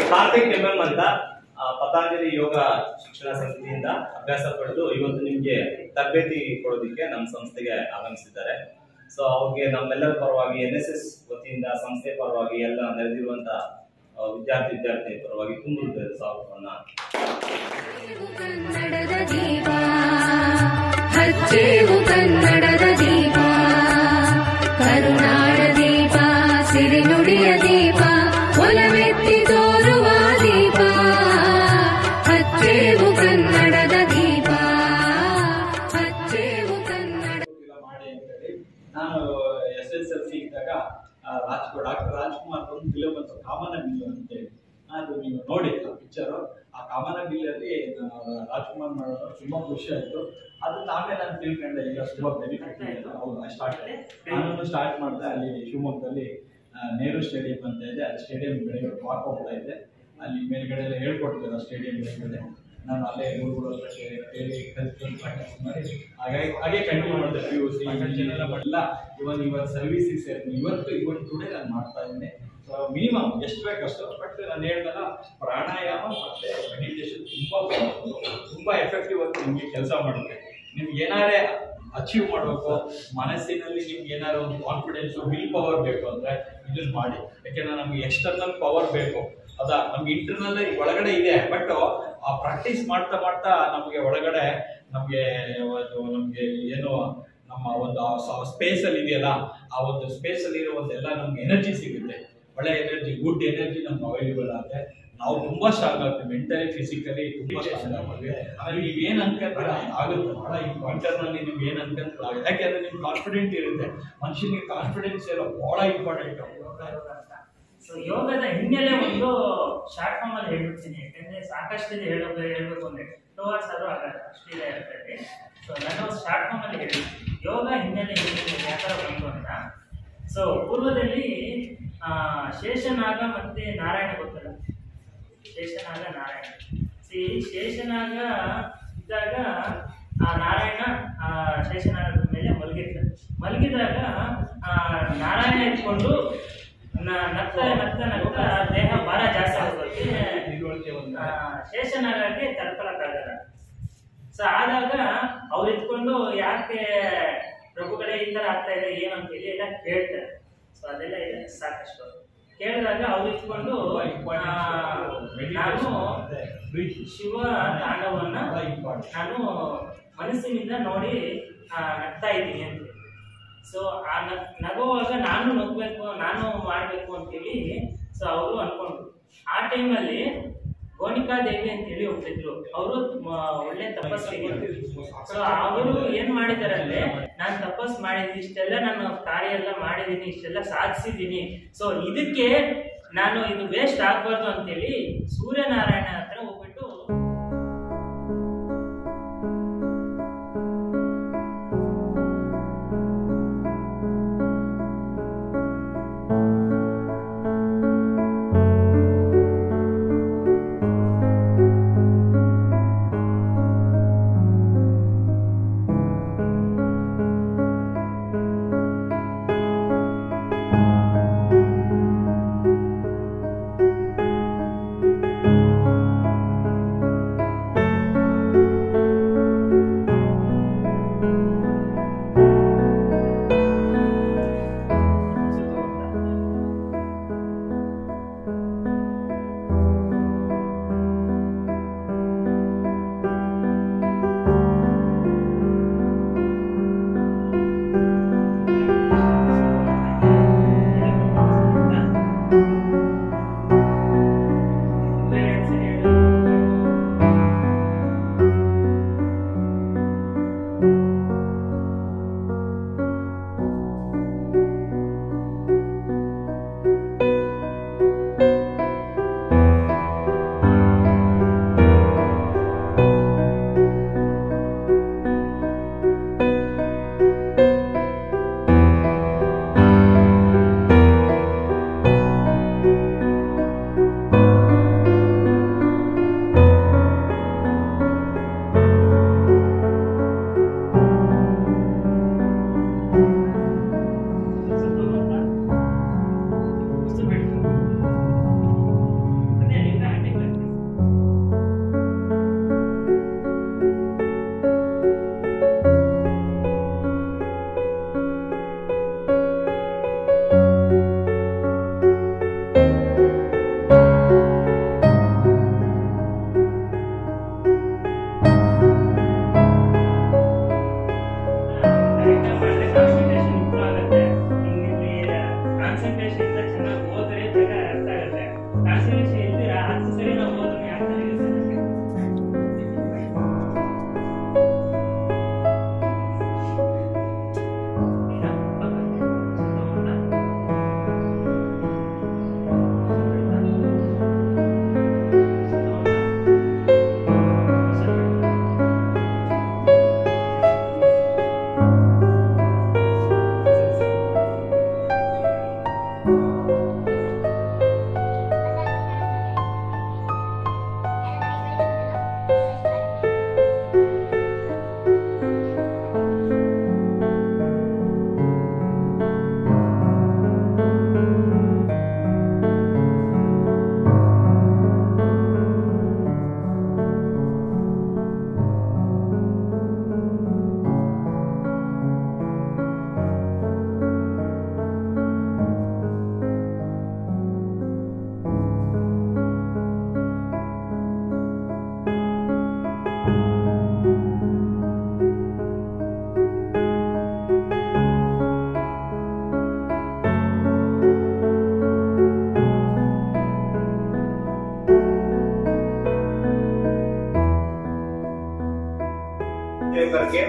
Karthik M M ಅಂತ ಆ, ಪತಂಜಲಿ ಯೋಗ ಶಿಕ್ಷಣ ಸಂಸ್ಥೆಯಿಂದ ಅಭ್ಯಾಸ ಪಡೆದು ಇವತ್ತು ನಿಮ್ಗೆ ತರಬೇತಿ ಕೊಡೋದಕ್ಕೆ ನಮ್ಮ ಸಂಸ್ಥೆಗೆ ಆಗಮಿಸಿದ್ದಾರೆ ಸೊ ಅವ್ರಿಗೆ ನಮ್ಮೆಲ್ಲರ ಪರವಾಗಿ ಎನ್ ಎಸ್ ಎಸ್ ವತಿಯಿಂದ ಸಂಸ್ಥೆ ಪರವಾಗಿ ಎಲ್ಲ ನೆರೆದಿರುವಂತ ಆ, ವಿದ್ಯಾರ್ಥಿ ವಿದ್ಯಾರ್ಥಿ ಪರವಾಗಿ ತುಂಬ ಹೃದಯದ ಸ್ವಾಗತವನ್ನ ಕನ್ನಡದ ದೀಪ ಹಚ್ಚೇವು ಕನ್ನಡದ ದೀಪ ಕರುನಾಡ ದೀಪ ಸಿರಿನುಡಿಯ ದೀಪ ಒಲವೆತ್ತಿ ತೋರುವ ದೀಪ ಹಚ್ಚೇವು ಕನ್ನಡದ ದೀಪ ಹಚ್ಚೇವು ಕನ್ನಡ ಇಲ್ಲ ಮಾಡಿ ಅಂತೇಳಿ ನಾನು ಎಸ್ ಎಸ್ ಎಲ್ ಸಿ ಇದ್ದಾಗ ಆ, ರಾಜ್ ಡಾಕ್ಟರ್ ರಾಜ್ಕುಮಾರ್ ಒಂದು ಫಿಲಮ್ ಬಂತು ಕಾಮನ ಬಿಲ್ಲು ಅಂತೇಳಿ ಅದು ನೀವು ನೋಡಿ ಆ ಪಿಕ್ಚರು ಆ ಕಾಮನ ಬಿಲ್ಲಲ್ಲಿ ರಾಜ್ಕುಮಾರ್ ಮಾಡೋದು ತುಂಬಾ ಖುಷಿ ಆಯ್ತು ಅದನ್ನ ಆಮೇಲೆ ನಾನು ತಿಳ್ಕೊಂಡೆ ಈಗ ತುಂಬಾ ಬೆನಿಫಿಟ್ ಇದೆ ಹೌದು ಸ್ಟಾರ್ಟ್ ನಾನು ಸ್ಟಾರ್ಟ್ ಮಾಡಿದೆ ಅಲ್ಲಿ ಶಿವಮೊಗ್ಗದಲ್ಲಿ ಆ, ನೆಹರು ಸ್ಟೇಡಿಯಂ ಅಂತ ಇದೆ ಅಲ್ಲಿ ಸ್ಟೇಡಿಯಂ ಬೆಳಗ್ಗೆ ವಾಕ್ ಹೋಗ್ತಾ ಇದೆ ಅಲ್ಲಿ ಮೇಲ್ಗಡೆ ಎಲ್ಲ ಹೇಳ್ಕೊಡ್ತಾರೆ ಆ ಸ್ಟೇಡಿಯಂ ಮೇಲ್ಗಡೆ ನಾನು ಅಲ್ಲೇ ಗುರುಗಳು ಹತ್ರ ಕೇಳಿ ಕೇಳಿ ಕಲ್ತ್ಕೊಂಡು ಪ್ರಾಕ್ಟೀಸ್ ಮಾಡಿ ಹಾಗಾಗಿ ಹಾಗೆ ಕಂಟಿನ್ಯೂ ಮಾಡಿದೆ ಪಿ ಯು ಸಿ ಎಲ್ಲ ಇವಾಗ ಇವಾಗ ಸರ್ವಿಸಿಗೆ ಸೇರ್ತೀನಿ ಇವತ್ತು ಇವತ್ತು ಟುಡೇ ನಾನು ಮಾಡ್ತಾ ಇದ್ದೀನಿ ಸೊ ಮಿನಿಮಮ್ ಎಷ್ಟು ಬೇಕಷ್ಟು ಬಟ್ ನಾನು ಹೇಳ್ದಲ್ಲ ಪ್ರಾಣಾಯಾಮ ಮತ್ತೆ ಮೆಡಿಟೇಷನ್ ತುಂಬಾ powerful, ತುಂಬಾ ಎಫೆಕ್ಟಿವ್ ಆಗಿ ನಿಮಗೆ ಕೆಲಸ ಮಾಡುತ್ತೆ ನಿಮ್ಗೆ ಏನಾರೇ ಅಚೀವ್ ಮಾಡಬೇಕು ಮನಸ್ಸಿನಲ್ಲಿ ನಿಮ್ಗೆ ಏನಾದ್ರು ಒಂದು ಕಾನ್ಫಿಡೆನ್ಸ್ ವಿಲ್ ಪವರ್ ಬೇಕು ಅಂದ್ರೆ ಇದನ್ನ ಮಾಡಿ ಯಾಕೆಂದ್ರೆ ನಮ್ಗೆ ಎಕ್ಸ್ಟರ್ನಲ್ ಪವರ್ ಬೇಕು ಅದ ನಮ್ಗೆ ಇಂಟರ್ನಲ್ ಒಳಗಡೆ ಇದೆ ಬಟ್ ಆ ಪ್ರಾಕ್ಟೀಸ್ ಮಾಡ್ತಾ ಮಾಡ್ತಾ ನಮಗೆ ಒಳಗಡೆ ನಮಗೆ ಒಂದು ನಮಗೆ ಏನು ನಮ್ಮ ಒಂದು ಸ್ಪೇಸ್ ಅಲ್ಲಿ ಇದೆಯಲ್ಲ ಆ ಒಂದು ಸ್ಪೇಸ್ ಅಲ್ಲಿ ಇರೋ ಒಂದೆಲ್ಲ ನಮ್ಗೆ ಎನರ್ಜಿ ಸಿಗುತ್ತೆ ಒಳ್ಳೆ ಎನರ್ಜಿ ಗುಡ್ ಎನರ್ಜಿ ನಮ್ಗೆ ಅವೈಲೇಬಲ್ ಆಗುತ್ತೆ ನಾವು ತುಂಬಾ ಸ್ಟ್ರಾಂಗ್ ಆಗ್ತೀವಿ ಮೆಂಟಲಿ ಫಿಸಿಕಲಿ ತುಂಬಾ ಸ್ಟ್ರಾಂಗ್ ಆಗ್ತೀವಿ ಆಮೇಲೆ ನೀವು ಏನ್ ಅನ್ಕೊಂತೀರ ಆಗುತ್ತೆ ಬಹಳ ಇಂಟರ್ನಲ್ಲಿ ನೀವು ಏನ್ ಅನ್ಕೊಂತೀರ ಆಗುತ್ತೆ ಯಾಕೆಂದ್ರೆ ನಿಮ್ಗೆ ಕಾನ್ಫಿಡೆಂಟ್ ಇರುತ್ತೆ ಮನುಷ್ಯನಿಗೆ ಕಾನ್ಫಿಡೆನ್ಸ್ ಇರೋ ಬಹಳ ಇಂಪಾರ್ಟೆಂಟ್ ಸೊ ಯೋಗದ ಹಿನ್ನೆಲೆ ಒಂದು ಶಾರ್ಟ್ ಫಾರ್ಮ್ ಅಲ್ಲಿ ಹೇಳ್ಬಿಡ್ತೀನಿ ಯಾಕಂದ್ರೆ ಸಾಕಷ್ಟು ಇದೆ ಹೇಳೋದು ಹೇಳ್ಬೇಕು ಅಂದ್ರೆ ಟೂ ಅವರ್ಸ್ ಆದ್ರೂ ಆಗಲ್ಲ ಅಷ್ಟಿದೆ ಇರ್ತದೆ ಸೊ ನಾನು ಶಾರ್ಟ್ ಫಾರ್ಮ್ ಅಲ್ಲಿ ಹೇಳಿ ಯೋಗ ಹಿನ್ನೆಲೆ ಹಿನ್ನೆಲೆ ಯಾಕಾರ ಬಂತು ಅಂತ ಸೊ ಪೂರ್ವದಲ್ಲಿ ಆ, ಶೇಷನಾಗ ಮತ್ತೆ ನಾರಾಯಣ ಗೊತ್ತಲ್ಲ ಶೇಷನಾಗ ನಾರಾಯಣ ಸಿ ಶೇಷನಾಗ ಇದ್ದಾಗ ಆ ನಾರಾಯಣ ಆ ಶೇಷನಾಗದ ಮೇಲೆ ಮಲಗಿರ್ತಾನೆ ಮಲಗಿದಾಗ ಆ ನಾರಾಯಣ ಎತ್ಕೊಂಡು ನ- ನಗ್ತಾ ನಗ್ತಾ ನಗ್ತಾ ದೇಹ ಭಾರ ಜಾಸ್ತಿ ಆಗೋದಕ್ಕೆ ತಿಳುವಳಿಕೆ ಒಂದು ಆ, ಶೇಷನಾಗಕ್ಕೆ ತಡ್ಕೊಳಕ್ಕಾಗಲ್ಲ ಸೊ ಆದಾಗ ಅವ್ರು ಎತ್ಕೊಂಡು ಯಾಕೆ ಪ್ರಭುಗಳೇ ಈ ತರ ಆಗ್ತಾ ಇದೆ ಏನು ಅಂತ ಹೇಳಿ ಎಲ್ಲ ಕೇಳ್ತಾರೆ ಸೊ ಅದೆಲ್ಲ ಇದೆ ಸಾಕಷ್ಟು ಕೇಳಿದಾಗ ಅವ್ರು ಇಟ್ಕೊಂಡು ತುಂಬಾ important. ನಾನು ಮತ್ತೆ breathing. ಶಿವ ತಾಂಡವನ್ನ ಬಹಳ important. ನಾನು ಮನಸ್ಸಿನಿಂದ ನೋಡಿ ಆ, ನಗ್ತಾ ಇದ್ದೀನಿ ಅಂತ ಸೊ ಆ ನಗ್ ನಗುವಾಗ ನಾನು ನಗ್ಬೇಕು ನಾನು ಮಾಡಬೇಕು ಅಂತೇಳಿ ಸೊ ಅವರು ಅನ್ಕೊಂಡ್ರು ಆ ಟೈಮಲ್ಲಿ ಗೋಣಿಕಾ ದೇವಿ ಅಂತೇಳಿ ಹೋಗ್ತಿದ್ರು ಅವರು ಒಳ್ಳೆ ತಪಸ್ಸಿಗೆ ಸೊ ಅವರು ಏನ್ ಮಾಡಿದಾರೆ ಅಂದ್ರೆ ನಾನು ತಪಸ್ ಮಾಡಿದ್ದೀನಿ ಇಷ್ಟೆಲ್ಲ ನಾನು ಕಾರ್ಯ ಎಲ್ಲ ಮಾಡಿದ್ದೀನಿ ಇಷ್ಟೆಲ್ಲ ಸಾಧಿಸಿದ್ದೀನಿ ಸೊ ಇದಕ್ಕೆ ನಾನು ಇದು ವೇಸ್ಟ್ ಆಗ್ಬಾರ್ದು ಅಂತೇಳಿ ಸೂರ್ಯನಾರಾಯಣ ಹತ್ರ ಹೋಗ್ಬಿಟ್ಟು ಿ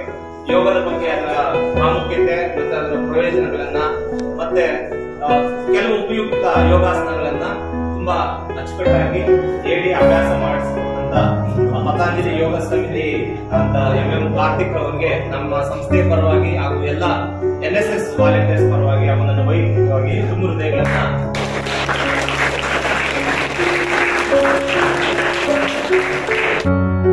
ಯೋಗದ ಬಗ್ಗೆ ಅದರ ಪ್ರಾಮುಖ್ಯತೆ ಮತ್ತೆ ಅದರ ಪ್ರಯೋಜನಗಳನ್ನ ಮತ್ತೆ ಆ, ಕೆಲವು ಉಪಯುಕ್ತ ಯೋಗಾಸನಗಳನ್ನ ತುಂಬಾ ಅಚ್ಚುಕಟ್ಟಾಗಿ ಹೇಳಿ ಅಭ್ಯಾಸ ಮಾಡಿಸಿದಂತ ಪತಾಂಜಲಿ ಯೋಗ ಸಮಿತಿ ಅಂತ ಎಂ ಎಂ ಕಾರ್ತಿಕ್ ಅವರಿಗೆ ನಮ್ಮ ಸಂಸ್ಥೆ ಪರವಾಗಿ ಹಾಗೂ ಎಲ್ಲ ಎನ್ ಎಸ್ ಎಸ್ ವಾಲಂಟಿಯರ್ಸ್ ಪರವಾಗಿ ಅವನನ್ನು ವೈಯಕ್ತಿಕವಾಗಿ ತುಂಬ ಹೃದಯಗಳನ್ನ ಿ